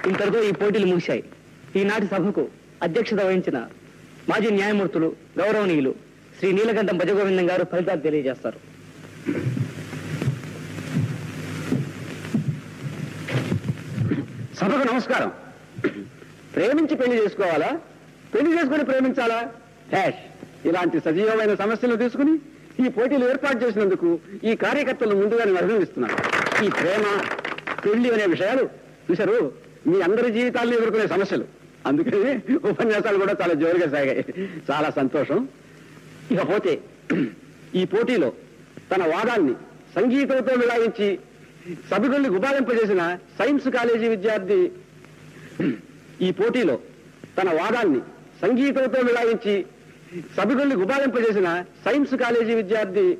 ఇంతటితో ఈ పోటీలు ముగిశాయి ఈనాటి సభకు అధ్యక్షత వహించిన మాజీ న్యాయమూర్తులు గౌరవనీయులు శ్రీ నీలకంఠం భజగోవిందం గారు ఫలితాలు తెలియజేస్తారు సభకు నమస్కారం ప్రేమించి పెళ్లి చేసుకోవాలా పెళ్లి చేసుకుని ప్రేమించాలా హ్యాష్ ఇలాంటి సజీవమైన సమస్యలు తీసుకుని ఈ పోటీలు ఏర్పాటు చేసినందుకు ఈ కార్యకర్తలు ముందుగానే అభినందిస్తున్నాను ఈ ప్రేమ పెళ్లి అనే విషయాలు చూశారు మీ అందరి జీవితాల్లో ఎదుర్కొనే సమస్యలు అందుకని ఉపన్యాసాలు కూడా చాలా జోరుగా సాగాయి చాలా సంతోషం ఇకపోతే ఈ పోటీలో తన వాదాన్ని సంగీతంతో మిళాయించి సభ్యుల్ని గుబాలింపజేసిన సైన్స్ కాలేజీ విద్యార్థి ఈ పోటీలో తన వాదాన్ని సంగీతంతో మిళాయించి సభ్యుల్ని గుబాలింపజేసిన సైన్స్ కాలేజీ విద్యార్థి